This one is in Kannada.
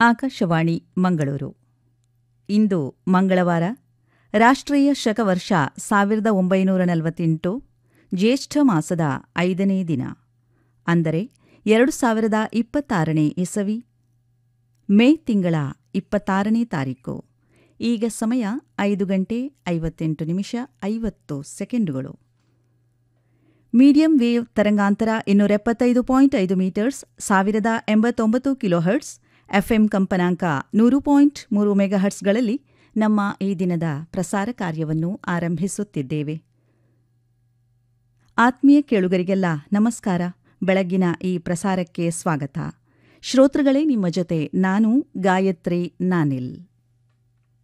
ಆಕಾಶವಾಣಿ ಮಂಗಳೂರು ಇಂದು ಮಂಗಳವಾರ ರಾಷ್ಟ್ರೀಯ ಶಕವರ್ಷ ಸಾವಿರದ ಒಂಬೈನೂರ ನಲವತ್ತೆಂಟು ಜ್ಯೇಷ್ಠ ಮಾಸದ ಐದನೇ ದಿನ ಅಂದರೆ ಎರಡು ಸಾವಿರದ ಇಪ್ಪತ್ತಾರನೇ ಇಸವಿ ಮೇ ತಿಂಗಳ ಇಪ್ಪತ್ತಾರನೇ ತಾರೀಕು ಈಗ ಸಮಯ ಐದು ಗಂಟೆ ಐವತ್ತೆಂಟು ನಿಮಿಷ ಐವತ್ತು ಸೆಕೆಂಡುಗಳು ಮೀಡಿಯಂ ವೇವ್ ತರಂಗಾಂತರ ಇನ್ನೂರ ಎಪ್ಪತ್ತೈದು ಪಾಯಿಂಟ್ ಐದು ಮೀಟರ್ಸ್ ಸಾವಿರದ ಎಂಬತ್ತೊಂಬತ್ತು ಕಿಲೋಹರ್ಟ್ಸ್ ಎಫ್ಎಂ ಕಂಪನಾಂಕ ನೂರು ಪಾಯಿಂಟ್ ಮೂರು ಮೆಗಾಹರ್ಟ್ಸ್ಗಳಲ್ಲಿ ನಮ್ಮ ಈ ದಿನದ ಪ್ರಸಾರ ಕಾರ್ಯವನ್ನು ಆರಂಭಿಸುತ್ತಿದ್ದೇವೆ ಆತ್ಮೀಯ ಕೇಳುಗರಿಗೆಲ್ಲ ನಮಸ್ಕಾರ ಬೆಳಗ್ಗಿನ ಈ ಪ್ರಸಾರಕ್ಕೆ ಸ್ವಾಗತ ಶ್ರೋತೃಗಳೇ ನಿಮ್ಮ ಜೊತೆ ನಾನು ಗಾಯತ್ರಿ ನಾನಿಲ್